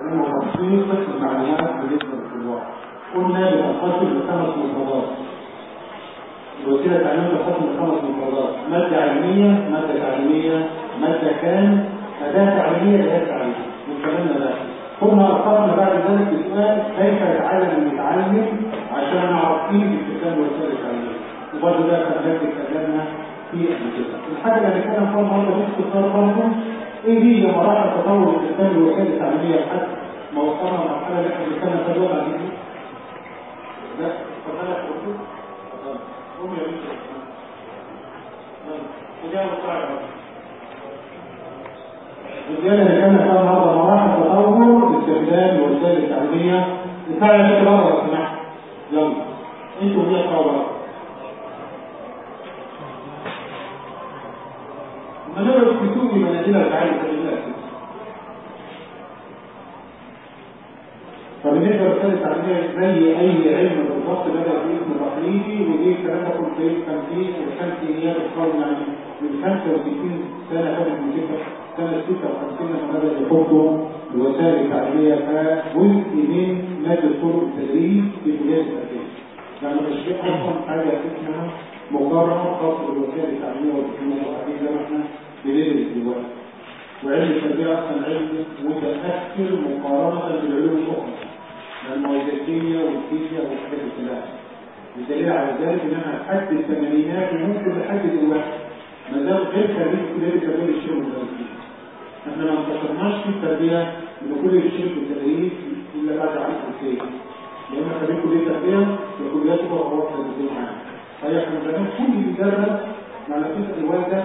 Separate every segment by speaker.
Speaker 1: انه تخصيص المعلومات بالنسبه للطلاب قلنا بتنقسم لخمس مفردات الوسيله التعليميه تنقسم لخمس مفردات ماده علميه ماده تعليميه ماده كان اداه تعليميه اداه تعليميه واتكلمنا ده ثم اخذنا بعد ذلك بسؤال كيف يتعلم المتعلم عشان نعرف قيمه استخدام الوسائل التعليميه وبرضه ده كان الذي اتكلمنا فيه قبل كده الحاجه اللي هنتكلم فيها النهارده باختصار برضه ايه هي مراحل تطور استخدام الوسائل التعليميه لحد ما وصلنا للمرحله اللي احنا بنتكلم فيها دلوقتي دي لا اتفضل يا دكتور اتفضل قوم يا بنت وجاء القاعده الرجاله اللي كان فيها النهارده مراحل تطور باستخدام الوسائل التعليميه الساعه اللي بره لو سمحت يلا انتوا هي بره فنبدأ بسوء منازل الفعال الله فبالنسبة للرسالة التعليمية زي أي علم بالضبط بدأ باسم التقليدي ودي الكلام ده كله في خمسين وخمسينيات القرن يعني من 65 سنة كانت من كده سنة 56 لما بدأ يحطوا الوسائل التعليمية كجزء من مادة طرق التدريس في كليات التربية. يعني مش في أصلا حاجة اسمها مقارنة خاصة بالوسائل التعليمية والتكنولوجيا زي ما احنا بندرس دلوقتي. وعلم التربية أصلا علم متأثر مقارنة بالعلوم الأخرى. الموازيكية والفيزياء والحاجات دي كلها. الدليل على ذلك ان انا لحد الثمانينات وممكن لحد دلوقتي ما زال غير خريج كليه التربيه للشيء المدرسين. احنا ما انتشرناش في التربيه ان كل الشيء في التدريس الا بعد عشر سنين. لان خريج كليه التربيه الكليات اخرى هو تدريسين معانا. فهي احنا زمان كل بيدرس مع نتيجه الوالده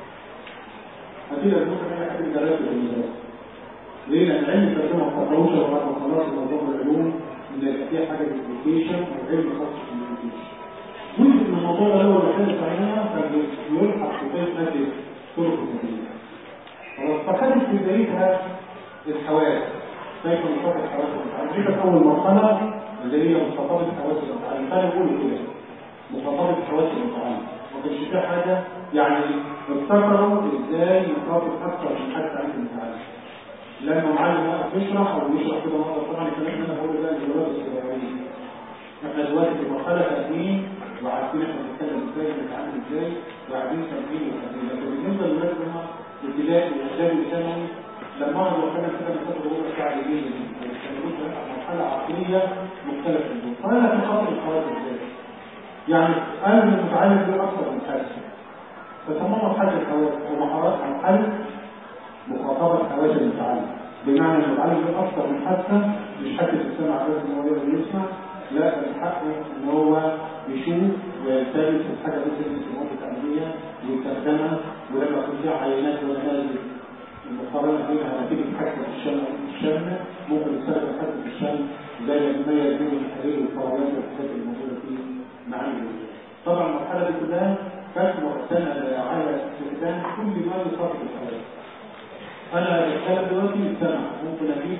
Speaker 1: هتيجي ممكن اي حد يدرس في المدرسه. ليه؟ لان علم التربيه ما بتطلعوش بعد ما خلاص موضوع العلوم ان يبقى فيها حاجه بالابلكيشن او علم خاص بالابلكيشن. جزء من الموضوع ده هو اللي كان علينا كان يلحق في بيت ماده طرق التدريس. خلاص فخدت في بدايتها الحواس كيف نطبق الحواس المتعلمه دي كانت اول مرحله اللي هي مخاطبه الحواس المتعلمه كانوا يقولوا كده مخاطبه الحواس المتعلمه ما كانش فيها حاجه يعني ابتكروا ازاي نخاطب اكثر من حد عند المتعلم لما معلم واقف يشرح او يشرح كده مره طبعا الكلام اللي انا بقوله ده الجواب الصغيرين احنا دلوقتي في مرحله تقديم وعارفين احنا بنتكلم ازاي بنتعامل ازاي وقاعدين تمرين وتمرين لكن بالنسبه للولاد هم ابتدائي واعدادي وثانوي لما اقعد اتكلم كده من فتره ربع ساعه ليليه بيتكلموا في مرحله عقليه مختلفه فانا في خطر الحوادث ازاي؟ يعني انا من المتعلم ده اكثر من حاسس فسموها مرحله الحوادث ومهارات مرحله مخاطبه حواس المتعلم بمعنى ان المتعلم ده اكثر من حاسه مش حاسس السمع بس ان هو يقدر يسمع لا من حقه ان هو يشوف ويلتمس الحاجه مثل السمات التعليميه ويستخدمها ولما يكون فيها عينات ونماذج المقارنه بينها نتيجه حاسه الشم الشم ممكن يستخدم حاسه الشم زي ما يتميز بين الحرير والفراغات والحاجات اللي موجوده في معاني طبعا المرحله دي كلها كانت معتمده على استخدام كل ما يخاطب الحياه انا بتكلم دلوقتي السمع ممكن اجيب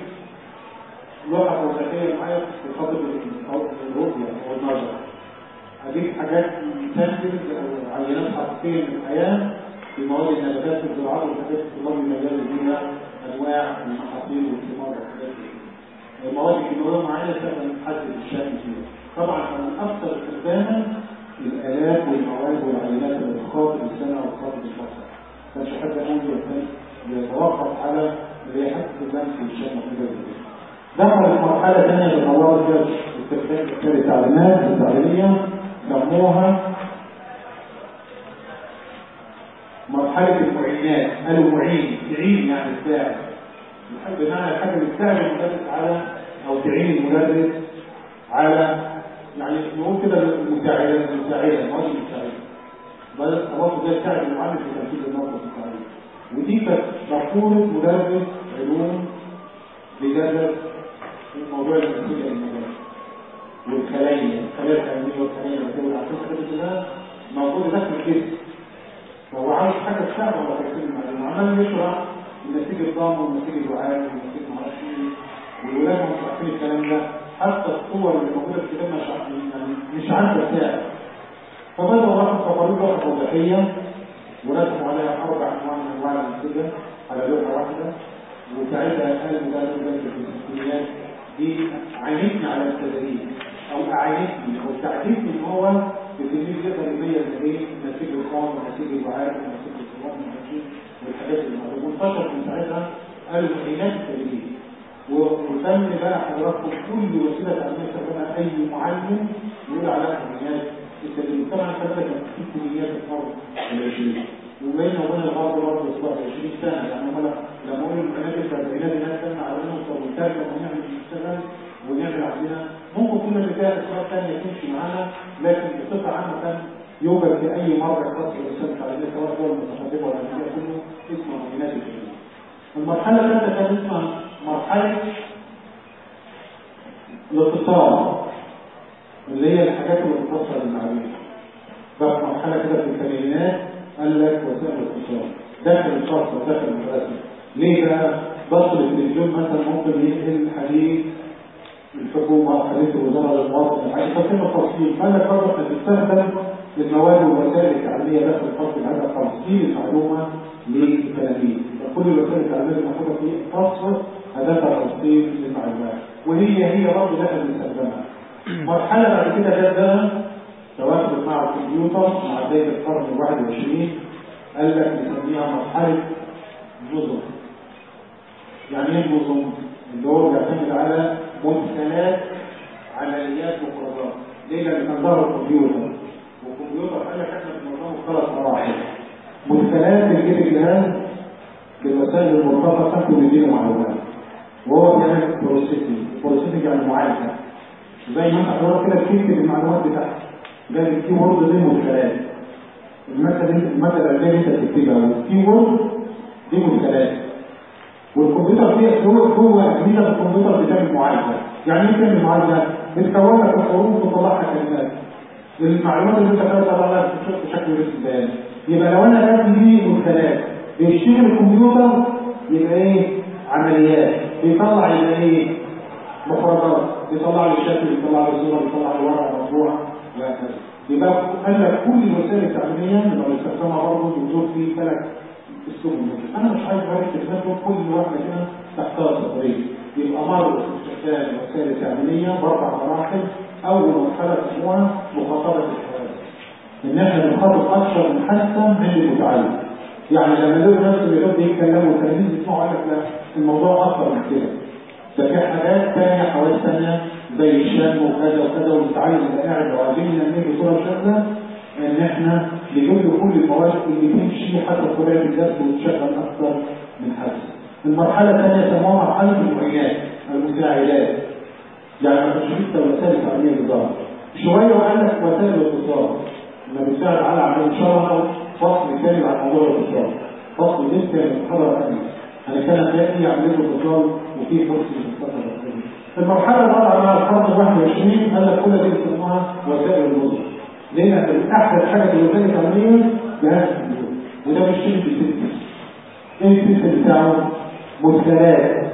Speaker 1: لوحه فوزيه معايا في خاطر الرؤيه او النظر اجيب حاجات سامبلز او عينات حقيقيه من الحياه في مواد النباتات في الزراعات والحاجات الطلاب المجال اللي هي انواع المحاصيل والثمار والحاجات دي المواد الكيماويه معايا تقدر تحدد الشكل فيها طبعا كان اكثر استخداما الالات والمواد والعينات اللي بتخاطب السمع وتخاطب البصر كانش حد قوي يتوقف على ريحة اللمس الشم كده دخل المرحلة الثانية بالمواد ده استخدام كتاب التعليمات التعليمية سموها مرحلة المعينات قالوا معين تعين يعني تساعد بمعنى الحاجة اللي تساعد المدرس على أو تعين المدرس على يعني نقول كده المساعدة المساعدة المواد المساعدة بدل برضه ده تساعد المعلم في تنفيذ الموقف التعليمي ودي كانت مقولة مدرس علوم بيدرس موضوع النتيجة للمدرس والخلايا الخلايا العلمية والخلايا النباتية والعقل الحاجات كلها موجودة داخل الجسم فهو عاوز حاجة تساعده على تكوين المعلومة عمال يشرح النتيجة الضم والنتيجة الوعاء والنتيجة معرفش ايه والولاد مش عارفين الكلام ده حتى الصور اللي موجودة في الكتاب مش يعني مش عارفة تساعد فبدأوا راحوا تقارير لوحة توضيحية ورسموا عليها أربع أنواع من أنواع الأنسجة على لوحة واحدة وساعتها قال المدرس ذلك في دي عينتني على التدريب او اعينتني او تعرفني ان هو التلميذ يقدر يميز ايه نسيج القام ونسيج الوعاء ونسيج الصواب والنسيج والحاجات اللي موجوده وانتشر من ساعتها قالوا عينات التدريب وفن بقى حضراتكم كل وسيله تعليميه استخدمها اي معلم يقول عليها عينات التدريب طبعا الكلام ده كان في كليات القرن العشرين وبين وبين الغرب برضه اسبوع 20 سنه يعني هم لما قالوا البنات الاربعينات الناس كان على نوصل ونترجم ونعمل نشتغل ونعمل عندنا ممكن كل الرجال اسباب ثانيه تمشي معانا لكن بصفه عامه كان يوجد في اي مرجع خاص بالرساله التعليميه سواء دول المتقدمه ولا الامريكيه كله اسمه مدينات الجنوب. المرحله الثالثه كان اسمها مرحله الاتصال اللي هي الحاجات اللي بتوصل للمعلومات. بقى مرحله كده في الثمانينات قال لك وسائل الاتصال داخل الفصل وداخل المدرسه ليه بقى بص التلفزيون مثلا ممكن ينقل حديث الحكومه حديث الوزاره للمواطن الحديث فين التفصيل قال لك برضه احنا بنستخدم المواد والوسائل التعليميه داخل الفصل هذا تفصيل المعلومه للتلاميذ فكل الوسائل التعليميه الموجوده في الفصل هدفها تفصيل للمعلومات وهي هي برضه ده اللي بنستخدمها مرحله بعد كده جت بقى تواصل مع الكمبيوتر مع بداية القرن الواحد وعشرين قال لك نسميها مرحلة نظم يعني ايه النظم؟ اللي هو بيعتمد على مدخلات عمليات مفردات ليه لان كان ظهر الكمبيوتر والكمبيوتر قال لك احنا بننظمه ثلاث مراحل مدخلات بيجيب الجهاز بالوسائل المرتبطه تكون مدينه معلومات وهو بيعمل بروسيسنج بروسيسنج يعني معالجه زي ما انت حضرتك كده بتكتب المعلومات بتاعتك ده الكيورد دي مدخلات المادة دي المادة العلمية انت بتكتبها والكيورد دي مدخلات والكمبيوتر فيه جوه جوه اجهزه الكمبيوتر بتعمل معالجه يعني ايه بتعمل معالجه؟ بتكون لك الحروف وتطلعها كلمات المعلومات اللي انت كده تطلعها بشكل رسم يبقى لو انا كاتب دي مدخلات بيشتغل الكمبيوتر يبقى ايه؟ عمليات بيطلع يبقى ايه؟ مفردات بيطلع لي الشكل بيطلع لي الصوره بيطلع لي ورقه مطبوعه وهكذا يبقى قال لك كل الوسائل التعليميه اللي بنستخدمها برضه بتدور في ثلاث اسلوب انا مش عايز اوريك تكتب كل واحده كده تحتها سطرين يبقى مر استخدام الوسائل التعليميه باربع مراحل اول مرحله اسمها مخاطبه الحوادث ان احنا بنخاطب اكثر من حاسه عند المتعلم يعني لما دول الناس اللي دول بيتكلموا والتلاميذ يسمعوا قال لك لا الموضوع اكثر من كده ده في حاجات ثانيه حوادث ثانيه زي الشم وكذا وكذا والمتعلم اللي قاعد لو عايزين نعمل بصوره شاذه ان احنا نجيب له كل المواد اللي تمشي حسب طبيعه الجسد وتشغل اكثر من حدث. المرحله الثانيه سموها مرحله المعينات المساعدات. يعني ما كانش لسه وسائل تعليميه بالظبط. شويه وقال لك وسائل الاتصال انه بيساعد على عمل ان شاء الله فصل كامل عن موضوع الاتصال. فصل لسه من محاضره ثانيه. هنتكلم فيها ايه عن الاتصال وفي فرصه للمستقبل المرحله الرابعه مع القرن 21 قال لك كل دي بيسموها وسائل النظم. ليه؟ لان احدث حاجه في الوسائل التعليميه جهاز الكمبيوتر وده مش شيء بالسيستم. ايه السيستم بتاعه؟ مدخلات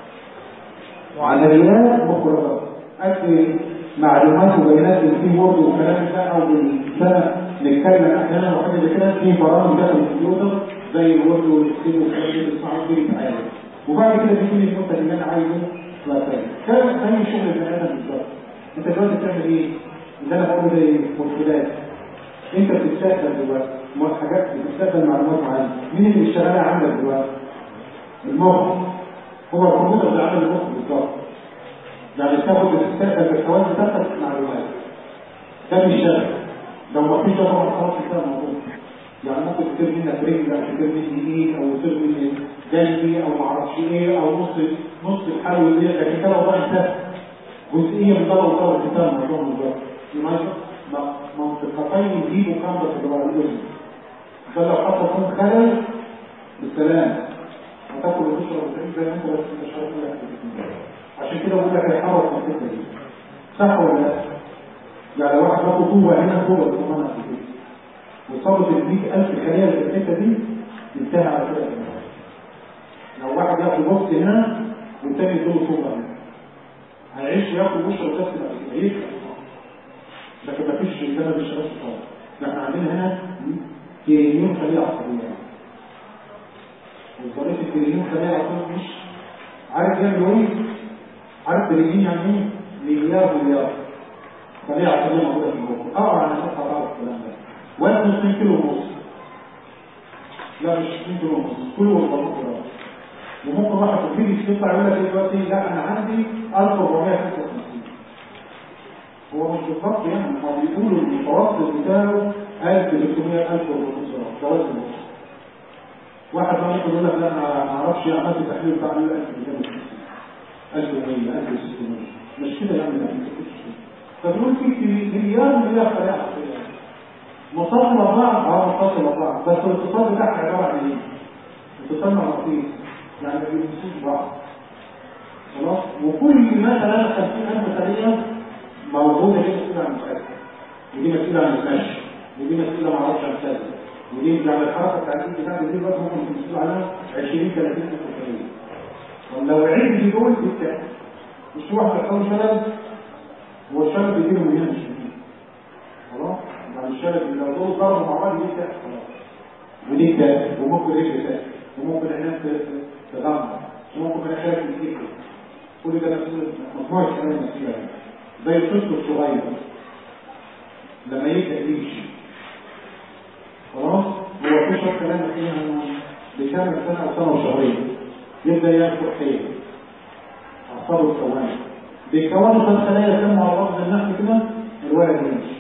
Speaker 1: وعمليات مفردات. اكل معلومات وبيانات بالكيبورد والكلام ده او بالسنه نتكلم احيانا وحاجه زي كده في برامج داخل الكمبيوتر زي الوورد والاكسل والكلام ده بتسمعوا فيه بتعالج. وبعد كده بيكون المنتج اللي انا عايزه وهكذا. كان زي شغل البني ادم بالظبط. انت دلوقتي بتعمل ايه؟ اللي انا بقوله زي مشكلات انت بتستقبل دلوقتي حاجات بتستقبل معلومات معينه مين اللي بيشتغلها عندك دلوقتي؟ المخ هو الكمبيوتر اللي عامل المخ بالظبط يعني تاخد بتستقبل بالحواس بتاعتك معلومات ده بيشتغل لو ما فيش طبعا خلاص انتهى الموضوع يعني ممكن تصير منك رجل او تصير مني ايد او تصير مني جنبي او ما اعرفش ايه او نص نص الحلو اللي لكن كده والله انتهى جزئيه من طلب طلب كتاب الموضوع بالظبط منطقتين دي مكاملة في الجوار الأذن عشان لو حصل فيهم خلل بالسلام هتاكل وتشرب وتعيش زي ما انت بس انت مش عارف ايه عشان كده بقول لك هيحرك في الحته دي صح ولا لا؟ يعني لو واحد باخد طوبه هنا طوبه بتضمنها في البيت وصابت البيت 1000 خليه في الحته دي انتهى على كده لو واحد ياخد بوكس هنا والتاني يديله طوبه هنا هيعيش وياكل ويشرب بس بعد كده يفهم لكن ما فيش سبب الشباب خالص احنا عندنا هنا كيليون خليه عصبيه وطريقه الكيليون خليه عصبيه مش عارف يعملوا ايه عارف تريليون يعني ايه؟ مليار مليار خليها عقلية موجودة في المخ اقرا عن الناس هتعرف الكلام ده وزن 2 كيلو ونص لا مش 2 كيلو ونص كيلو ونص وممكن واحد تبتدي يطلع يقول لك إيه دلوقتي لا انا عندي 1455 هو مش بالظبط يعني هو بيقولوا المتوسط بتاعه 1300 1400 ده وزن المخ واحد بقى ممكن يقول لك لا انا ما اعرفش عملت تحليل بتاع 1250 1100 1600 مش كده يعني ما فبيقول في مليار مليار خلايا عصبيه متصل ببعض اه متصل ببعض بس الاتصال بتاعها عباره عن ايه؟ اتصال مغناطيسي يعني ما بيلمسوش بعض خلاص وكل مثلا 50000 خليه موجوده دي مسؤوله عن الحركه ودي مسؤوله عن المشي ودي مسؤوله ما اعرفش عن كذا ودي يعني الحركه بتاعت بتاعت دي برضه ممكن تكون مسؤول عنها 20 30 خليه ولو عد دول بالتالي مش واحد يحصل شلل هو الشلل بيجيله من هنا مش من هنا خلاص يعني الشلل لو دول ضربوا مع بعض يجي تحت خلاص ودي تحت وممكن رجل تحت وممكن عينات تغمض وممكن مناخيرك تتكتل كل ده مسؤول مجموعه كلام مسؤوله زي الطفل الصغير لما يبدا يمشي خلاص هو في شويه كلام فيها بكامل سنه او سنه وشهرين يبدا ياكل حيل اعصابه الثواني بيكونوا ثلاث خلايا كم على بعض النحل كده الولد يمشي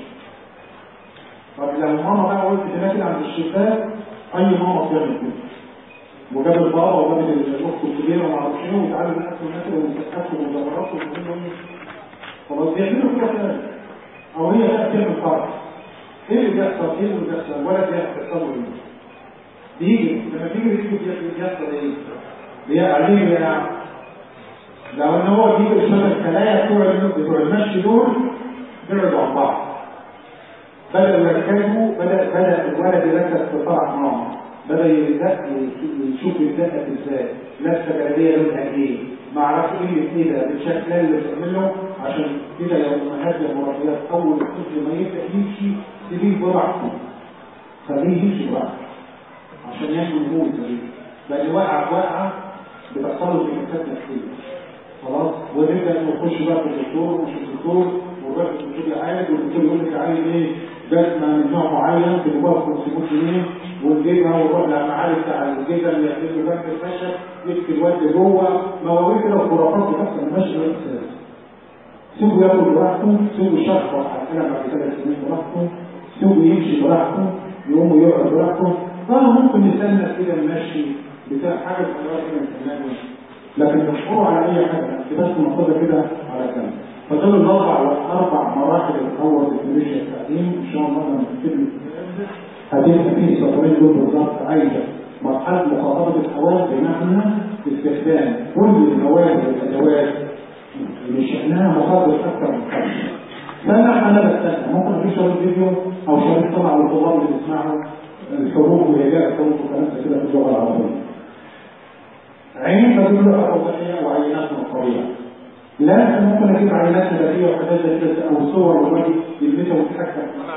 Speaker 1: طب لو ماما بقى قلت هناك عند الشباك اي ماما بتعمل كده وجاب البابا وجاب الاخت الكبيره وما اعرفش ايه وتعالوا ناكل ناكل ونسكتوا ونجربوا ونقول خلاص بيعملوا كده فعلا او هي بقى بتعمل فرح ايه اللي بيحصل ايه اللي بيحصل الولد بيحصل ايه بيجي لما بيجي يجي بيحصل ايه بيعلم يعني لو ان هو بيجي يشتغل الخلايا بتوع بتوع المشي دول بيبعدوا عن بعض بدأوا يركزوا بدأ بدأ الولد يركز في فرح ماما بدأ يبدأ يشوف الدقة ازاي لابسة جلابية لونها ايه ما اعرفش ايه اللي كده بالشكل اللي بتعمله عشان كده لو امهات المربيات اول الطفل ما يبدأ يمشي تجيب براحته خليه يمشي براحته عشان ياكل هو سليم لان وقع وقعه بتحصل له انتكاسات نفسيه خلاص ونبدا نخش بقى في الدكتور ومش الدكتور ونروح الدكتور يعالج والدكتور يقول لك عايز ايه جزمه من نوع معين بتبقى 500 جنيه ونجيبها ونروح للمعالج بتاع الجزم اللي يعمل له بنك الخشب يكتب الواد جوه مواويل كده وخرافات بتحصل ماشي اساس سيبه ياكل براحته سيبه يشخص على الكلام بعد ثلاث سنين براحته سيبه يمشي براحته يقوم ويقعد براحته اه ممكن نستنى كده نمشي بتاع حاجه صغيره كده نستناها لكن مشهور على اي حاجه انت بس ناخدها كده على جنب فدول الاربع اربع مراحل الاول التكنولوجيا التقديم ان شاء الله لما نبتدي هتبقى في السطرين دول بالظبط عايزه مرحله مخاطبه الحواس بمعنى استخدام كل المواد والادوات اللي شأنها مخاطبه اكثر من خمسه فانا انا بستنى ممكن في شريط فيديو او شريط طبعا للطلاب اللي بيسمعوا الحروف وهجاء الحروف وكلام كده في اللغه العربيه عين بدل له أوضحية وعينات مقوية لكن ممكن أجيب عينات نباتية وحاجات زي كده أو صور ووجه يلمسها وتتحكم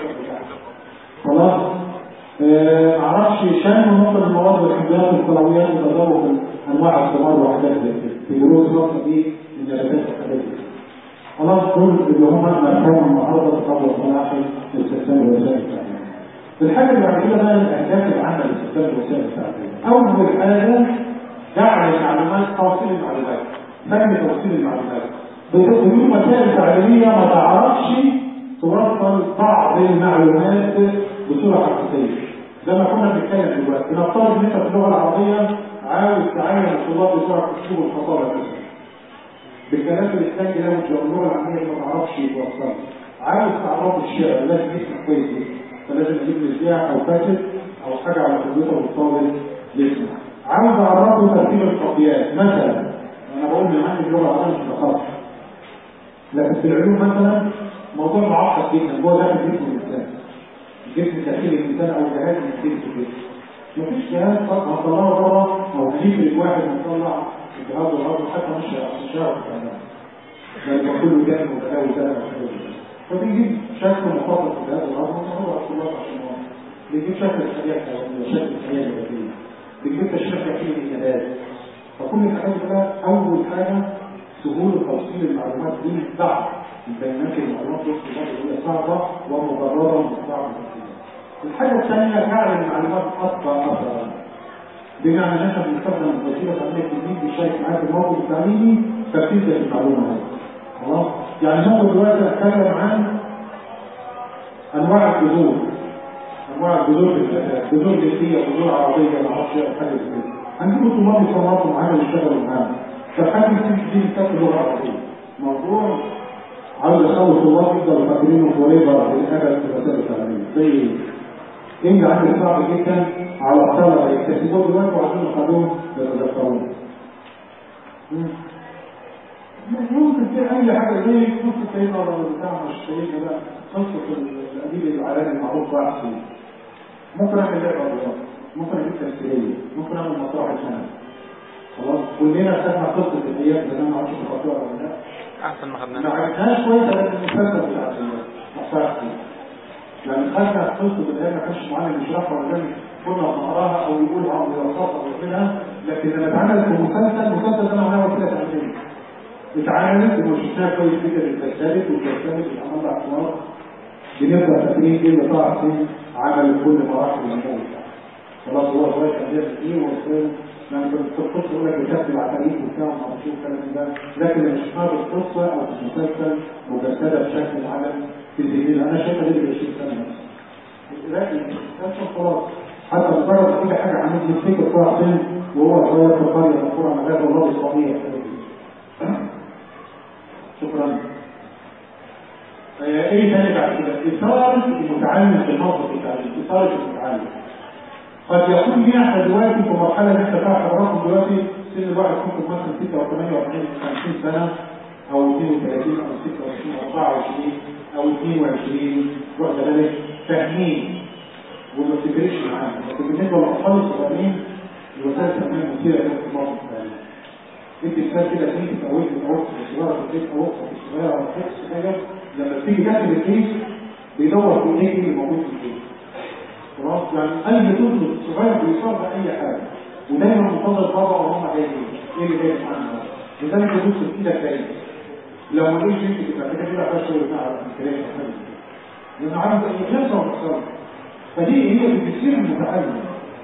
Speaker 1: خلاص آه، معرفش شان ممكن المواد والحمضيات والكلويات وتدرج انواع الثمار وحاجات زي كده في دروس خاصه بالنباتات والحاجات دي خلاص دول اللي هم مفهوم النهارده تطور مراحل استخدام الوسائل التعليميه الحاجه اللي بعد كده بقى الاهداف العامه لاستخدام الوسائل التعليميه اول حاجه جعل المعلومات توصيل المعلومات فهم توصيل المعلومات بدون وسائل تعليميه ما تعرفش توصل بعض المعلومات بصوره حقيقيه زي ما كنا بنتكلم دلوقتي نفترض ان انت في اللغه العربيه عاوز تعين الطلاب بسرعه اسلوب الخطابه مثلا بالكلام الاسلامي ده مش اللغه العربيه ما تعرفش توصلها عاوز تعرف الشعر لازم يسمع كويس فلازم تجيب مذياع او كاتب او حاجه على كمبيوتر والطالب يسمع عاوز اعرفه ترتيب القضيات مثلا انا بقول من عندي اللغه العربيه مش بخاف لكن في العلوم مثلا موضوع معقد جدا هو ده في جسم الانسان جسم تركيب الانسان او جهاز يمثل في الجسم مفيش جهاز فقط هنطلعه بره او هنجيب واحد ونطلع الجهاز والارض حتى مش مش هعرف بل يبقى كله جانب وتلاوي ثلاث فبيجيب شكل مخاطب في الجهاز والارض ونطلع الطلاب عشان هو بيجيب شكل الخليه الحيوانيه شكل الخليه النباتيه بيجيب تشريح تحليل النبات فكل الحاجات دي بقى اول حاجه سهوله توصيل توصيل المعلومات دي صعب البيانات المعلومات توصل هي صعبة ومضررة وصعبة الحاجة الثانية جعل المعلومات أكبر أكبر بمعنى ان احنا بنستخدم الوسيله التعليميه الجديد بيشارك معاك الموقف التعليمي فبتبدا المعلومه هذه خلاص يعني ممكن دلوقتي اتكلم عن انواع الجذور انواع الجذور في الاساس جذور جنسيه جذور عربيه ما اعرفش حاجه زي كده هنجيب طلاب يصوروا معانا ويشتغلوا معانا فحد يكتب دي كتاب لغه عربيه موضوع عاوز اخلص طلاب يفضلوا فاكرينه فوريفر بالادب في الوسائل التعليميه زي إن عندك صعب جدا على الطلبة يكتسبوه دلوقتي وعشان يخلوهم يتذكرون. ممكن في أي حاجة زي قصة سيدنا بتاع مش سيدنا ده قصة الأديب العالمي المعروف واحد فيه. ممكن أعمل لعبة بالظبط، ممكن أجيب تمثيلية، ممكن أعمل مسرح السنة. خلاص كلنا خدنا قصة الأيام زمان ما اعرفش تخطوها ولا لا.
Speaker 2: احسن ما خدناها
Speaker 1: ما عرفناش كويس لكن المسلسل بتاع الأحفاد يعني خدنا قصة الآية ما كانش معلم يشرحها ولا كان كنا بنقراها أو يقولها أو يوصفها أو يعملها لكن لما اتعملت في مسلسل المسلسل ده معناه وسيلة تعليمية اتعملت وشفناها كويس جدا اتسجلت واتسجلت وعمل لها أصوات بنبدأ فاكرين ايه اللي طلع فين عمل كل مراحل الموضوع خلاص هو شوية أندية كتير وصل يعني كنت القصة يقول لك بتكتب على التاريخ وبتاع وما اعرفش الكلام ده لكن اللي مش فاهم القصة أو في المسلسل مجسدة بشكل عمل في ذهننا أنا شايفها دي ب 20 سنة لكن المسلسل خلاص حتى مجرد كل حاجة عن يفتكر طلع فين وهو صغير في القرية مذكورة مجال الله الصغير شكرا ايه تاني بعد كده إثارة المتعلم في موقف التعليم إثارة المتعلم قد يكون ليها احنا دلوقتي في مرحلة اللي انت فيها حضراتكم دلوقتي سن الواحد ممكن مثلا 6 او 48 50 سنة او 32 او 26 او 24 او 22 واخد بالك فاهمين وما بتفرقش معاهم لكن بالنسبة للأطفال الصغيرين الوسائل التعليمية مثيرة جدا في الموقف التعليمي انت مثال كده تيجي تقوي تقوي في الصغيرة في البيت او في الصغيرة او في حاجة لما بتيجي داخل البيت بيدور في ايه اللي موجود في البيت خلاص يعني اي طفل صغير بيصاب باي حاجه ودايما منتظر بابا وماما جايين ايه اللي جاي معانا لذلك تدوس في ايدك تاني لو ما لقيتش انت تبقى كده كده بس شغل بتاع الكلام لان عارف ايه يحصل ويحصل فدي هي بتصير المتعلم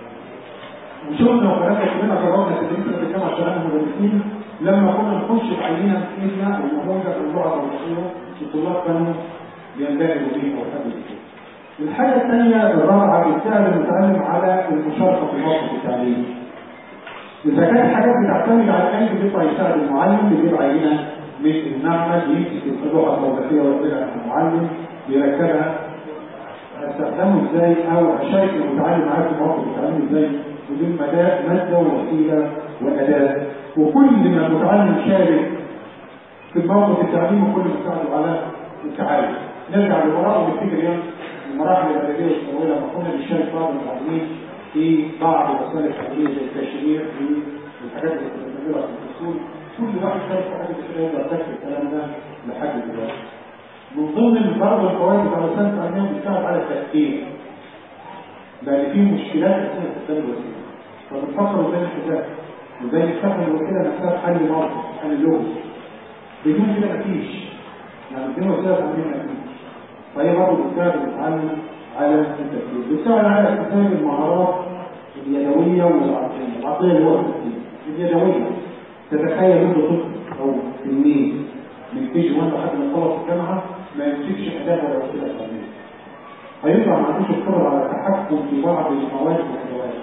Speaker 1: وشفنا وكلامنا كلنا جربنا تدريس الكلام عشان احنا مدرسين لما كنا نخش في عينه في ايدنا او نموذج في اللغه الروسيه الطلاب كانوا بيندهشوا بيه او حاجه كده الحاجة الثانية الرابعة بتساعد المتعلم على المشاركة في الموقف التعليمي. إذا كانت حاجات بتعتمد على العلم بيبقى يساعد المعلم بيجيب عينة من المعمل يمسك اللغة الوظيفية ويقولها المعلم بيركبها استخدمه ازاي او اشارك المتعلم معاه في الموقف التعليمي ازاي بدون مادة ووسيلة وأداة وكل ما المتعلم شارك في الموقف التعليمي كل ما يساعده على التعلم. نرجع لوراء ونفتكر يعني المراحل الأدبية والثانوية لما كنا بنشارك بعض المتعلمين في بعض وسائل التعليم زي التشريع في الحاجات اللي كنا بنعملها في الفصول كل واحد شارك في حاجة كده يقدر تكتب الكلام ده لحد دلوقتي. من ضمن برضه الفوائد بتاع وسائل التعليم بتساعد على التفكير. لأن في مشكلات أثناء استخدام الوسيلة. فبنفكر ازاي نحلها ازاي نستخدم الوسيلة نفسها في حل موقف حل لغز. بدون كده مفيش. يعني بدون وسيلة تعليم مفيش. فهي برضه بتساعد المتعلم على التفكير بتساعد على اكتساب المهارات اليدوية والعقلية العقلية اللي هو التفكير اليدوية تتخيل انت طفل او تلميذ من كيجي وانت لحد ما يخلص الجامعة ما يمسكش أداة ولا وسيلة تعليمية هيطلع ما عندوش القدرة على التحكم في بعض المواد والأدوات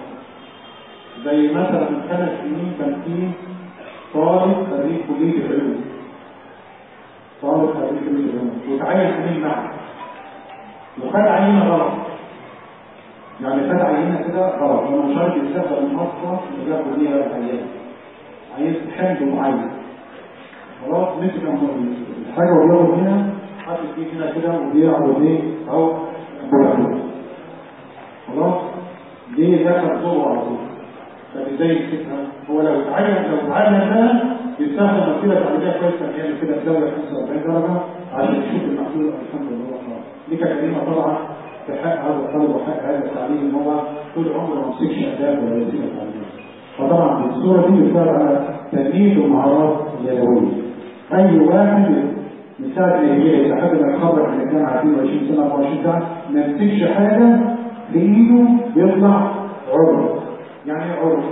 Speaker 1: زي مثلا من خمس سنين كان في طالب خريج كلية العلوم طالب خريج كلية العلوم وتعين سنين معه وخد عينة غلط يعني خد عينة كده غلط لما مش عارف يستخدم المصفى اللي جاب كلية الأيام عايز حمض معين خلاص مسك الحاجة وبياخد منها حاطط فيه هنا كده وبيعرض ايه اهو خلاص دي دخل صوره على طول طب ازاي يمسكها هو لو اتعلم لو اتعلم ده يستخدم وسيله تعليميه كويسه يعمل كده بزاويه 45 درجه عشان يشوف المحلول الحمد لله خلاص دي كانت كلمه طبعا في حق هذا الطالب وحق هذا التعليم ان هو طول عمره ما مسكش اداه ولا وسيله تعليميه فطبعا الصوره دي بتساعد على تنميه المهارات اليدويه اي واحد من ساعه ما يجي لحد ما يتخرج من الجامعه 22 سنه 24 سنه ما يمسكش حاجه بايده بيطلع عرض يعني ايه عرض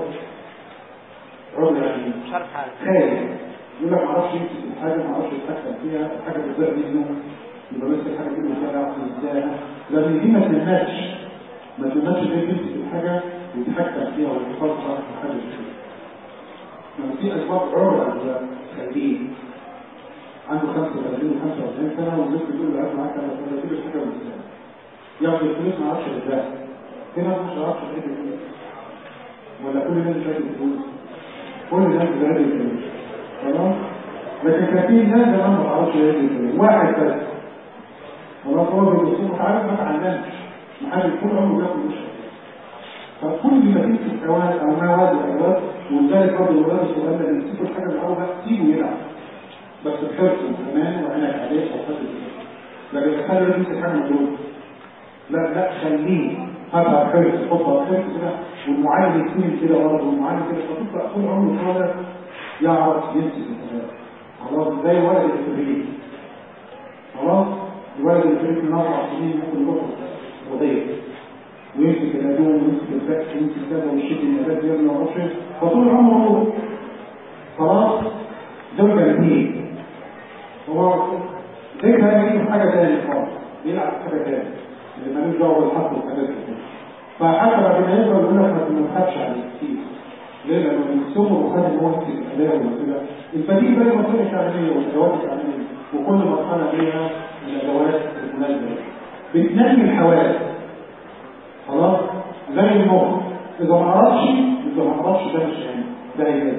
Speaker 1: عرض يعني
Speaker 2: مش عارف حاجه
Speaker 1: خايف يقول لك ما اعرفش يمسك الحاجه ما اعرفش يتحكم فيها الحاجه بتضيع منه يبقى ماسك الحاجه كده ويطلع ازاي لما دي ما تنمتش ما تنمتش ازاي تمسك الحاجه ويتحكم فيها ويفكر في حاجه كده لما في اسباب عرض خارجين عنده 35 و 45 سنه والناس بتقول له هات معاك انا ولا تجيب الحاجه من السنه ياخد الفلوس ما يعرفش ازاي في ناس مش عارفه ايه الفلوس ولا كل الناس بتاخد الفلوس كل الناس بتاخد الفلوس خلاص لكن كان في ناس زمان ما تعرفش ايه الفلوس واحد بس خلاص هو بيبص عارف ما اتعلمش محل طول عمره بياكل مش فكل ما تمسك اواد او مواد الاواد ولذلك برضه الولاد الصغير اللي يمسكوا الحاجه من الاول سيبه يلعب بس بحرص كمان وعينك عليه او خد لكن تخلي الولد يمسك حاجه مضروبه لا لا خليه هاتها بحرص حطها بحرص كده والمعلم يكون كده برضه والمعلم كده فتبقى طول عمره طالع يعرف يمسك الحاجات خلاص زي ولد الفريق خلاص الولد الفريق من اربع سنين ممكن يروح وضيق ويمسك الادوم ويمسك الفاكس ويمسك كذا ويشد النبات يرمي ما اعرفش فطول عمره خلاص دول جامدين هو ذكر يجيب حاجه ثانيه خالص بيلعب في حاجه ثانيه اللي مالوش دعوه بالحق والحاجات دي فحتى بعد ما يقدر يقول لك ما تنخدش عليه كتير ليه؟ لانه من ثم وخد ان هو يمسك الاداء والمسؤوليه البديل بقى المسؤوليه التعليميه والادوات التعليميه وكل مرحله فيها الادوات المناسبه بتنمي الحواس خلاص زي المخ اذا ما عرفش اذا ما عرفش ده مش يعني ده هي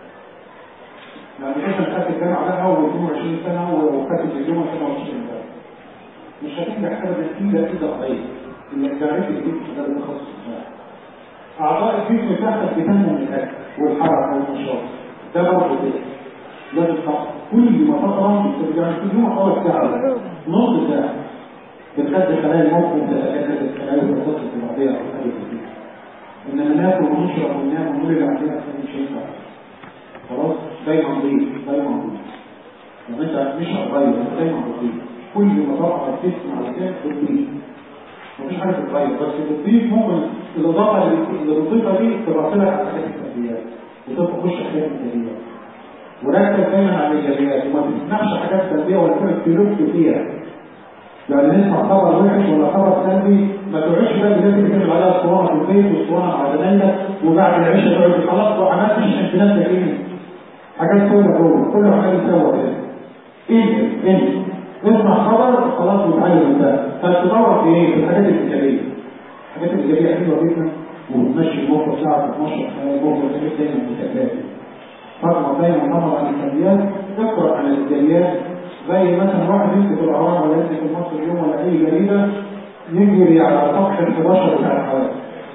Speaker 1: يعني مثلا خدت الجامعه ده اول 22 سنه وخدت الدبلومه سنه و20 سنه مش هتنجح ابدا الا اذا قضيت انك تعرف الجسم ده التخصص بتاعك اعضاء الجسم بتاعتك بتنمو من الاكل والحركه والنشاط ده برضه كده لازم تقرا كل ما تقرا يعني كل يوم اقرا ساعه نص ساعه بتخدم خلايا المخ وتتجدد الخلايا وتتصل ببعضها او حاجه كده انما ناكل ونشرب وننام ونولد عندنا مش هينفع خلاص دايما نضيف دايما نضيف يعني انت مش هتغير انت دايما بتضيف كل ما تقرا تسمع وكده بتضيف مفيش حاجه تتغير بس بتضيف ممكن الاضافه اللي بتضيفها دي تبقى لك على حاجات السلبيات وتبقى تخش حاجات ايجابيات وركز دايما على الايجابيات وما تسمعش حاجات سلبيه ولا تلف فيها يعني نسمع خبر وحش ولا خبر سلبي ما تقعدش بقى دلوقتي تكتب عليها اسطوانه في البيت واسطوانه مع زمايلك وبعد العشاء تقعد خلاص وعملت مش في نفسك ايه حاجات سودة جوه كل واحد يسوى كده ايه انت اسمع خبر خلاص وتعلم ده فتدور في ايه في الحاجات الايجابيه الحاجات الايجابيه حلوه جدا وبتمشي المخ ساعه 12 المخ دايما متكافئ فاطمه دايما نمر عن السلبيات اقرا عن الايجابيات زي مثلا واحد يمسك الاهرام ولا يمسك المصري اليوم ولا اي جريده يجري على صفحه 11 بتاع الحوادث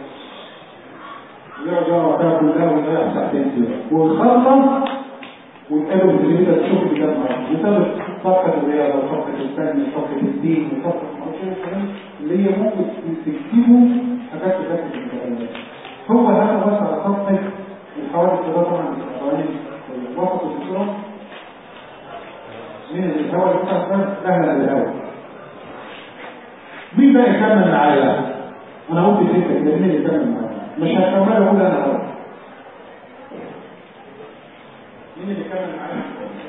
Speaker 1: يقعد يقرا فيها كلها ويضيع ساعتين كده ويخلص ويتقابل في الجريده تشوف اللي كانت معاه وثابت صفحه الرياضه وصفحه الفن وصفحه الدين وصفحه معرفش ايه الكلام اللي هي ممكن تكتبه حاجات تذاكر في الكلام هو هذا بس على صفحه الحوادث ده طبعا القوانين وسط الصوره من الهواء المستقبل اهلا بالهواء مين بقى يكمل معايا انا قلت سته كده مين اللي يكمل معايا مش هكمل اقول انا غلط مين اللي يكمل معايا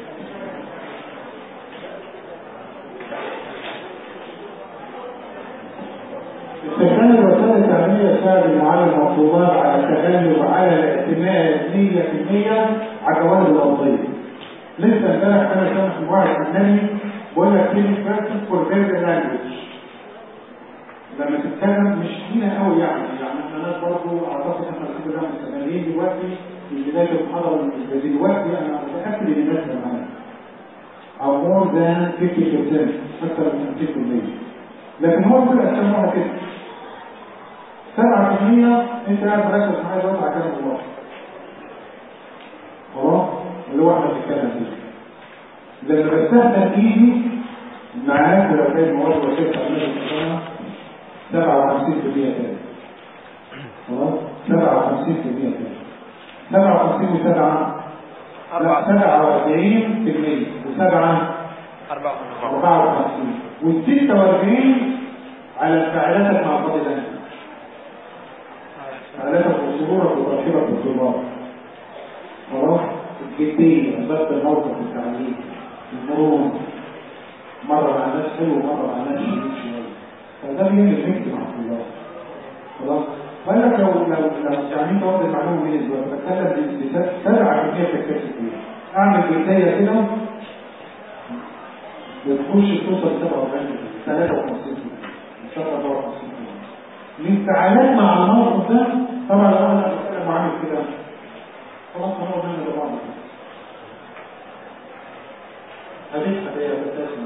Speaker 1: استخدام الوسائل التعليمية يساعد المعلم والطلاب على التغلب على الاعتماد 100% على الجوانب الوظيفية. لسه امبارح انا سامع في واحد اجنبي بقول لك كلمه بيرسون فور فيربال لانجوج لما تتكلم مش هنا قوي يعني يعني احنا ناس برضه اعتقد احنا كده مستمرين دلوقتي في بدايه المحاضره دلوقتي انا متاكد ان الناس معانا او مور ذان 50% اكثر من 50% لكن هو كل اسمها كده 7% انت قاعد مركز معايا دلوقتي على كلام الله خلاص اللي هو احنا بنتكلم فيه لما بستخدم ايدي معاك لو كان مواد وسيله تعمل الصناعه 57% تاني خلاص 57% تاني 57 و7 لا 47% سبعة 54 وال 46 على انفعالاتك مع الفاضل انت انفعالاتك وصدورك وترحيبك بالطلاب خلاص الجدية ضبط الموقف التعليم المرونة مرة مع الناس حلو ومرة مع الناس شديد شوية فده بيعمل ميكس مع الطلاب خلاص قال لك لو لو لو يعني انت واخد المعلومه من دلوقتي بتكلم بسبعه كميه تكتشف فيها اعمل بدايه كده بتخش توصل 47 53 ان شاء الله 54 الانفعالات مع الموقف ده طبعا لو انا بتكلم وعامل كده خلاص هنقعد نعمل لبعض هتسحب ايه بتسمع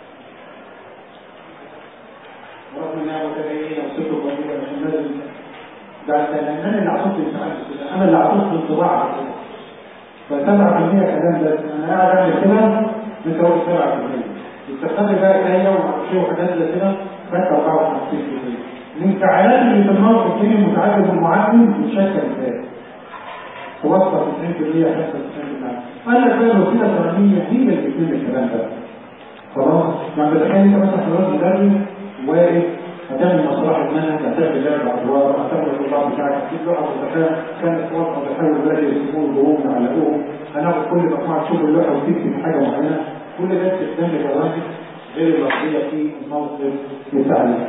Speaker 1: رغم انها متدينه وصفه قليله عشان لازم ده انا اللي اعطيت الانفعال كده انا اللي اعطيت الانطباع كده فسبعة في المية كلام بس انا قاعد اعمل كده انت قلت سبعة في المية استخدم بقى ايديا ومعرفش وحاجات زي كده بس 54 في المية الانفعالات اللي في الموقف دي المتعدد والمعدل بتشكل ازاي؟ توصل 90% 95% قال لك بقى الوسيله الثانويه هي اللي بتكون الكلام ده خلاص يعني بتخيل انت مثلا حضرتك مدرس واقف هتعمل مصلحة المنهج هتعمل لعبة أدوار هتعمل الطلاب بتاعك هتجيب لوحة متخيل كانت واقفة بتحاول دلوقتي يسموه الهروب نعلقوهم هناخد كل مجموعة تشوف اللوحة وتكتب حاجة معينة كل ده استخدام لبرامج غير اللفظية في موقف التعليم.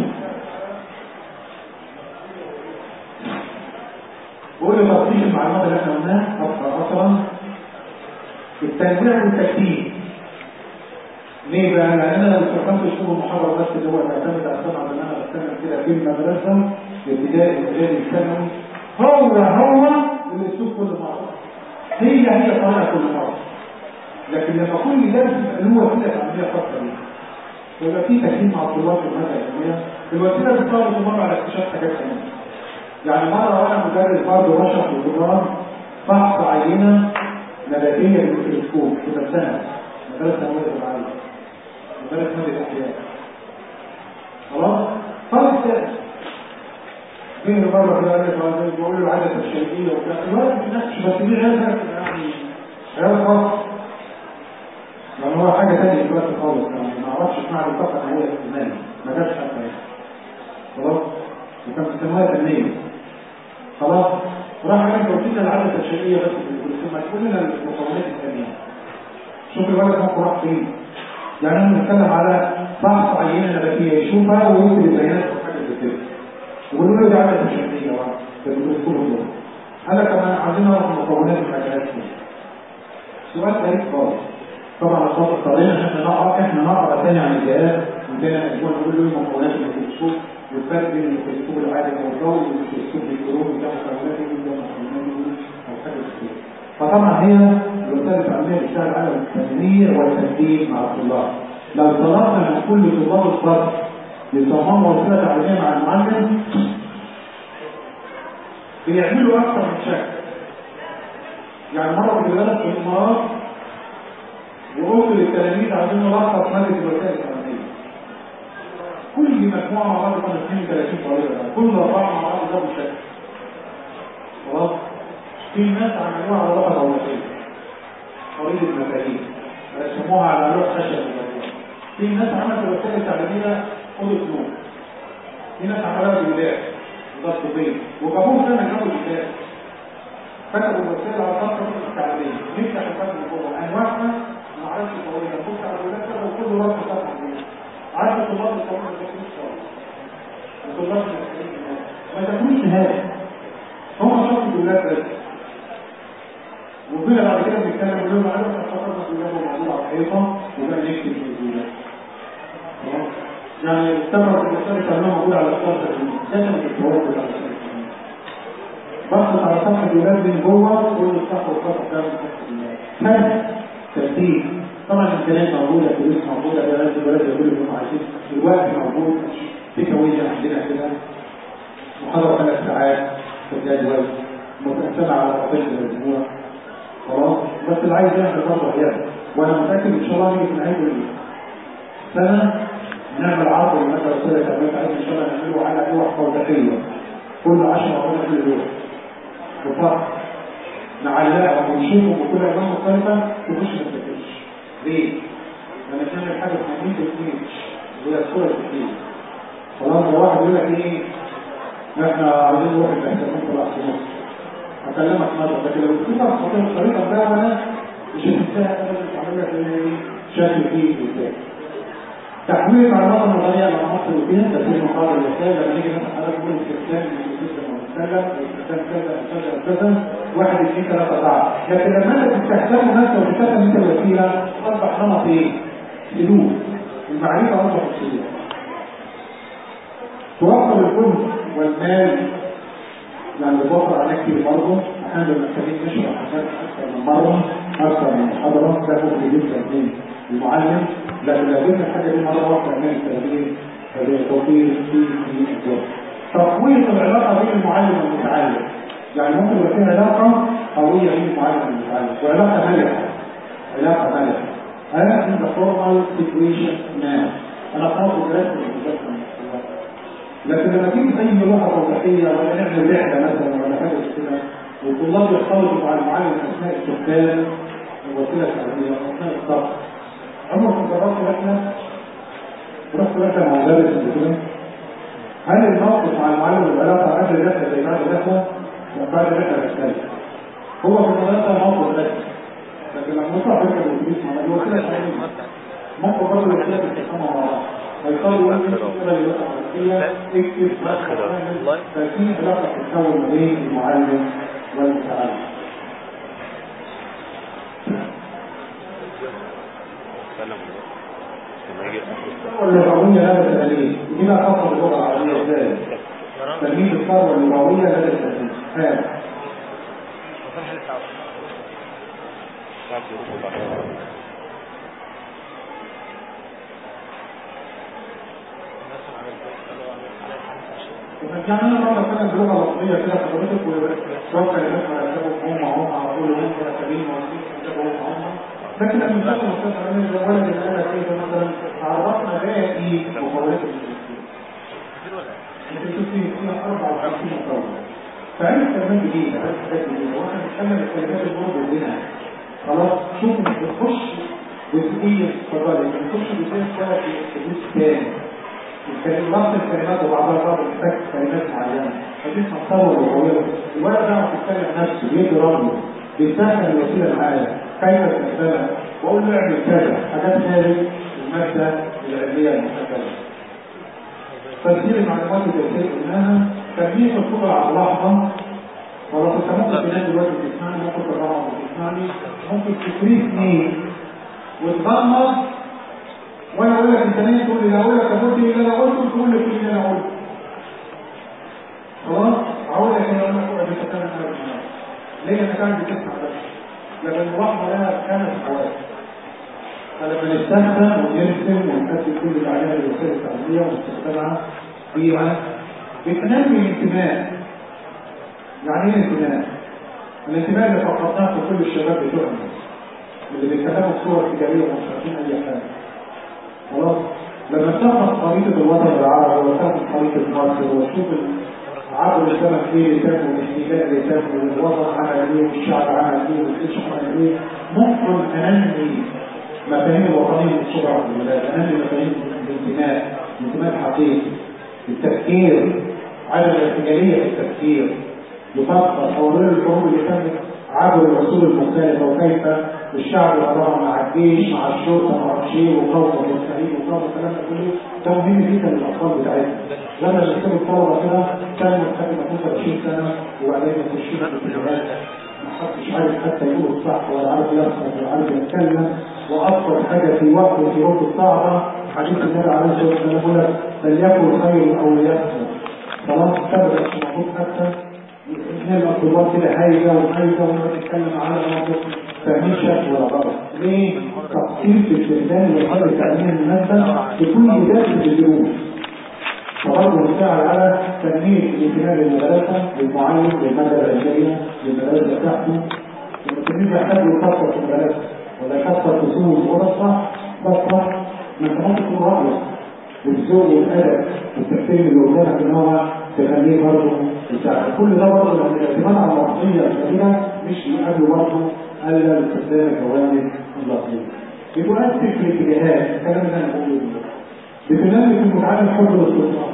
Speaker 1: بقول لتفصيل المعلومات اللي احنا قلناها أكثر أصلا التنويع والتكتيك ليه بقى؟ لأن أنا لو استخدمت أسلوب المحاضرة بس اللي هو بيعتمد على السمع إن أنا بستعمل كده في المدرسة الابتدائي الإعدادي الثانوي هو هو الأسلوب كل مرة هي هي طريقة كل مرة لكن لما كل درس يبقى هو كده تعملية خاصة بيه ويبقى في تكليم مع الطلاب في المادة العلمية الوسيلة بتطلب مرة على اكتشاف حاجات ثانية يعني مرة وأنا مدرس برضه رشح في الجدران فحص عينة نباتية بالميكروسكوب في سنة مدرسة نموذج العالم مدرس مادة الأحياء خلاص؟ خلاص كده جه مرة كده قال لي بقول له عدد الشيئية وبتاع الوقت في نفسه بس دي غير يعني غير خاص يعني هو حاجة تانية دلوقتي خالص يعني ما اعرفش اسمها بالطاقة الحقيقية الاجتماعية ما جابش حتى يعني خلاص وكان في الثانوية فنية خلاص راح عمل توصيل العدد الشيئية بس في الكلية ما تقول لنا المكونات الثانية شوف الولد ممكن راح فين يعني احنا بنتكلم على فحص عينة نباتية يشوفها ويكتب البيانات وحاجة زي كده ويقولوا له دي عدد الشيئية في الكلية دول هذا كمان عايزين نعرف مكونات الحاجات دي سؤال غريب خالص طبعا الخط اضطرينا احنا نقرا احنا نقرا تاني عن الجهاز وعندنا اسبوع نقول له مكونات الميكروسكوب والفرق بين الميكروسكوب العادي او الضوئي والميكروسكوب الالكتروني ده مكونات ايه ده مكونات ايه او حاجه زي كده فطبعا هي الوسائل التعليميه بتشتغل على التنمير والتدريب مع الطلاب لو طلبنا من كل طلاب الفصل يصمموا وسيله تعليميه مع المعلم بيعملوا اكثر من شكل يعني مره كنت بدرس في الامارات وقلت للتلاميذ عايزين نلخص ماده الوسائل التعليميه كل مجموعه مع بعض كانت 32 طريقه كل اربعه مع بعض جابوا شكل خلاص في ناس عملوها على لغه دولتيه طريقه المفاهيم رسموها على لوح خشب في ناس عملت الوسائل التعليميه اوضه نوم في ناس عملوها بالباع ضغط بيض وجابوهم زي ما جابوا الكتاب كتبوا الوسائل على ضغط التعليميه نفتح الفرق من جوه انواعها ما اعرفش طويله بص على الولاد وكل راسه صفحه كبيره عارف الطلاب الطلاب ما بياكلوش خالص الطلاب ما تاكلوش نهائي هم شافوا الولاد بس وطلع بعد كده بيتكلم يقول له انا افتكرت الولاد موضوع على الحيطه وبقى يكتب في الولاد يعني استمرت المسألة كانها موجودة على الصفحة ده كانت التواصل على الصفحة بصت على صفحة الولاد من جوه كل الصفحة والصفحة ده من صفحة الولاد ترتيب طبعا الامكانيات موجوده فلوس موجوده بلد البلد يقول لهم عايزين الوقت موجود في كويه عندنا كده محاضره ثلاث ساعات في الجدول متقسمه على مرتين في الاسبوع خلاص بس اللي عايز يعمل برضه يعمل وانا متاكد ان شاء الله نيجي في نهايه السنه نعمل عرض للماده الرساله كمان عايز ان شاء الله نعمله على لوح توضيحيه كل 10 مرات كل لوح بفرق نعلقها ونشوفهم بكل الوان مختلفه تخش ما تذاكرش ليه؟ لما تعمل حاجه اسمها ميت الايمج اللي هي الصوره الكتير خلاص لو واحد يقول لك ايه احنا عايزين نروح الاحتمال طلع في مصر اكلمك مره لكن لو بتفكر في الطريقه ده انا مش هتنساها ابدا تعمل لك ايه شكل فيه ازاي تحويل المعلومات النظريه على عناصر فيها تسليم مقابل الرسائل لما نيجي مثلا حضرتك تقول استخدام السيستم والمستخدم واستخدام كذا كذا كذا واحد اثنين ثلاثه اربعه لكن لما انت تستخدمه نفسه وتستخدم انت الوسيله اصبح نمط ايه؟ سلوك المعرفه اصبح سلوك توفر الجهد والمال يعني بتوفر عليك كتير برضه احيانا محتاجين نشرح حاجات اكثر من مره اكثر من محاضره ده ممكن جدا من المعلم لكن لو جبنا الحاجه دي مره واحده نعمل تغيير توفير في في الجهد تقويه العلاقه بين المعلم والمتعلم يعني ممكن يبقى في علاقه قويه بين المعلم والمتعلم وعلاقه ملكه علاقه ملكه انا in the formal situation now انا خلاص درست المذاكره لكن لما تيجي اي لغه توضيحيه ولا نعمل رحله مثلا ولا حاجه كده والطلاب يختلطوا مع المعلم اثناء استخدام الوسيله التعليميه اثناء الضغط عمركم جربتوا رحله رحت رحله مع مدرس قبل كده هل الموقف مع المعلم والعلاقه قبل الرحله زي بعد الرحله وبعد الرحله بتختلف هو في المدرسه موقف رحله لكن لما نطلع رحله الاتوبيس مع الوسيله التعليميه موقف برضه الوسيله بتستخدمها مع بعض هيقالوا ان هي اكتب ففي علاقه تتكون ما بين المعلم والمتعلم اللغوية هذا التأليف إلى خاصة اللغة العربية ازاي؟ تلميذ الثروة اللغوية هذا التأليف هذا يعني انا مره كانت لغه لفظيه كده حضرتك وشويه كلمات مرتبه هم هم على طول هم مرتبين موجودين كتابه هم هم لكن لما نشوف الاستاذ عامل زي ولد اللي قال كيف مثلا عرفنا باقي مقولات المسلمين انت شوفي فيها 54 مقوله فعرف كلمات جديده عرف حاجات جديده واحنا بنتكلم الكلمات اللي برضه عندنا خلاص شوف بتخش جزئيه اتفضلي بتخش جزئيه شويه في الحديث تاني نفس الكلمات وبعضها بعض محتاج كلمات معينه فدي تصور لغويه الولد ده بيتكلم نفسه بيدي رمز بيستخدم الوسيله معايا كيف تستخدمها واقول له اعمل كذا حاجات هذه الماده العلميه المستقبليه تسجيل المعلومات اللي قلناها تجميع الخطر على اللحظه ولو كنت ممكن تنام دلوقتي تسمعني ممكن تقرا تسمعني ممكن تكريسني وتغمض وانا اقول لك انت نايم تقول لي لا اقول لك قلت اللي انا قلته تقول لي كل اللي انا قلته خلاص اقول لك انا اقول لك اقعد تتكلم معايا ليه انا كان بتسمع بس لكن الملاحظه لها خمس حواس فلما نستخدم ونرسم ونكتب كل اللي عليها الوسائل التعليميه ونستخدمها فيها بتنمي الانتماء يعني ايه انتماء؟ الانتماء اللي فقدناه في كل الشباب بتوعنا اللي بيتكلموا بصوره ايجابيه ومش عارفين اي حاجه خلاص لما تاخد خريطة الوطن العربي وتاخد خريطة مصر وتشوف عبر الزمن ايه اللي تم والاحتلال اللي تم والوطن عمل ايه والشعب عمل ايه والجيش عمل ايه ممكن انمي مفاهيم الوطنية والصبر عبد الولاد انمي مفاهيم الانتماء الانتماء الحقيقي التفكير عدم الارتجالية في التفكير يفكر حوالين الحروب اللي تمت عبر الرسول المختلفة وكيف الشعب وضعه مع الجيش مع الشرطه مع الشيء وقوم المستعين وقوم الكلام ده كله ده مهم جدا للاطفال بتاعتنا لما بيكتبوا الطلبه كده كانوا لحد ما توصل 20 سنه وبعدين يخشوا في الجامعات ما حدش عارف حتى يقول الصح ولا عارف يصرف ولا عارف يتكلم واكثر حاجه في وقت الظروف الصعبه حديث النبي عليه الصلاه والسلام يقول لك فليكن خير او ليكن خلاص تبدا المفروض حتى اثنين الطلاب كده هايجه وهايجه ونتكلم على موقف فاهمين شكل ولا غلط ليه؟ تقصير في استخدام الوسائل التعليميه المناسبه بكل بدايه اليوم فبرضه نساعد على تنميه الانتماء للمدرسه للمعلم للماده العلميه للمدرسه بتاعته التلميذ يحتاج يفكر في المدرسه ولا يفكر في سوء الغرفه بس ما انت ممكن تكون رايك والذوق والادب والتفكير اللي قدامك ان هو تخليه برضه يساعد كل ده برضه من الاعتماد على اللفظيه الكبيره مش يقابل برضه الا باستخدام الجوانب اللفظيه بتؤثر في الاتجاهات الكلام اللي انا بقوله بتنمي في المتعلم حب الاستطلاع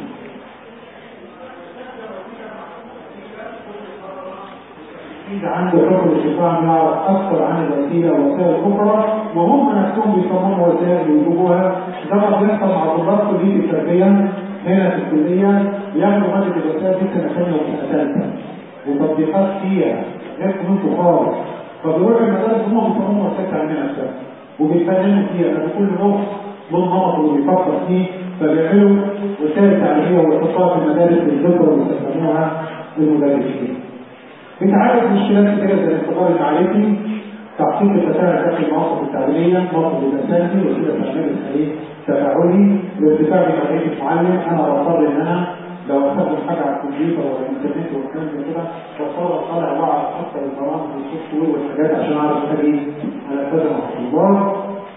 Speaker 1: إذا عنده حب الاستطلاع يعرف أكثر عن الوسيلة والوسائل الأخرى وهم نفسهم بيصمموا وسائل ويجيبوها ده ما بيحصل مع طلاب كلية التربية هنا في الكلية بياخدوا مادة الوسائل دي سنة ثانية وسنة ثالثة وتطبيقات فيها غير فنون خالص فبيروح المدارس هم بيصمموا وسائل تعليمية نفسها وبيتفننوا فيها فبكل نوع له نمط وبيفكر فيه فبيعملوا وسائل تعليمية واتصال في المدارس للذكر وبيستخدموها للمدرسين. بتعالج مشكلات كتيرة زي الانتظار المعرفي تعقيد التفاعل داخل المواقف التعليمية موقف الأساسي وسيلة تعمير الحديث تفاعلي الارتفاع بمعرفة المعلم أنا بضطر إن أنا لو أستخدم حاجة على الكمبيوتر ولا الإنترنت والكلام زي كده بضطر أطلع وأعرف أكثر البرامج والسوفت وير والحاجات عشان أعرف أجي أنفذها مع الطلاب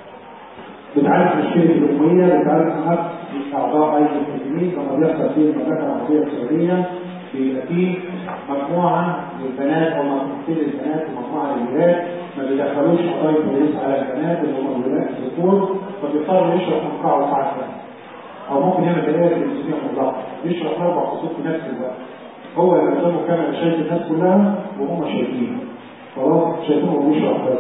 Speaker 1: بتعالج مشكلة الأمية بتعالج نفس أعضاء أي التلميذ لما بيحصل فيه المملكة العربية السعودية بيبقى فيه مجموعة للبنات أو مجموعتين للبنات ومجموعة للولاد ما بيدخلوش قضايا البوليس على البنات اللي هم الولاد الذكور فبيضطروا يشرح من قاعة وقاعة أو ممكن يعمل دلائل تلفزيونية مطلقة يشرح أربع خطوط في نفس الوقت هو اللي قدامه كاميرا شايف الناس كلها وهم شايفين خلاص شايفينه وبيشرح بس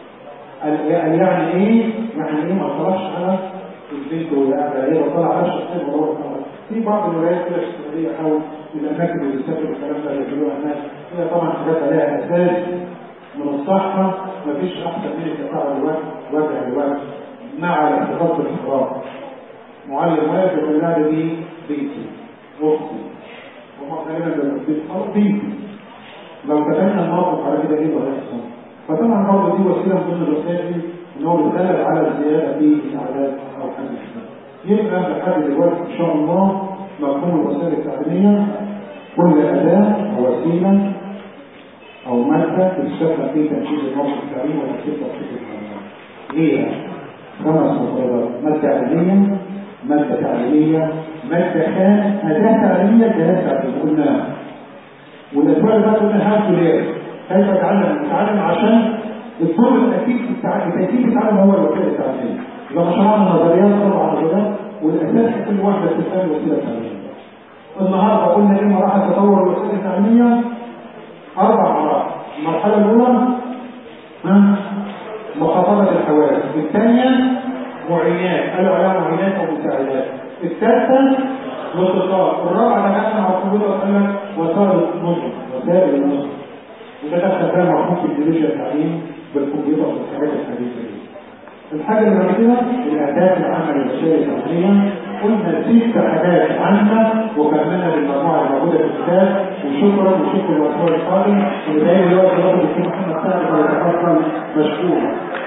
Speaker 1: قال يعني ايه؟ يعني ايه ما طلعش على البنت ولا على ايه وطلع على الشخصيه وهو في بعض الولايات كده السعوديه او الاماكن اللي بتسافر الكلام ده يعملوها الناس هي طبعا حاجات عليها اساس من الصحه مفيش احسن من التفاعل الوجه وجه لوجه مع الاحتفاظ بالاحترام معلم واقف يقول لها دي بيتي اختي وهم غالبا لما بيتخرج بيتي لو تبنى الموقف على كده ايه اللي هيحصل فطبعا برضه دي وسيله من ضمن الوسائل ان هو بيساعد على الزياده في الاعداد او حاجه يبقى لحد دلوقتي ان شاء الله مفهوم الوسائل التعليميه كل اداه او وسيله او ماده تستخدم في تنفيذ الموقف التعليمي وتنفيذ تخطيط التعليم هي خمس مفردات ماده علميه ماده تعليميه ماده خام اداه تعليميه جهاز تعليمي قلناها والاسبوع اللي فات قلنا هاو تو كيف اتعلم اتعلم عشان الدور الاكيد في التعلم التاكيد التعلم هو الوسيله التعليميه يبقى شرحنا نظريات اربع نظريات والاساس في كل واحده تستخدم وسيله تعليميه النهارده قلنا ايه مراحل تطور الوسيله التعليميه اربع مراحل المرحله الاولى ها مخاطبه الحواس الثانيه معينات قالوا عليها معينات او مساعدات الثالثه الاتصال الرابعه لما احنا على الكمبيوتر قال لك وسائل النظم وسائل النظم وده دخل فيها مفهوم في التكنولوجيا التعليم بالكمبيوتر والحاجات الحديثه دي. الحاجه اللي بعد كده الاهداف العامه للوسائل التعليميه قلنا ست حاجات عامه وكملنا بالمجموعه الموجوده في الكتاب وشكرا وشكرا الاسبوع القادم ودايما الوقت الوقت الدكتور محمد سعد فليتفضل مشكورا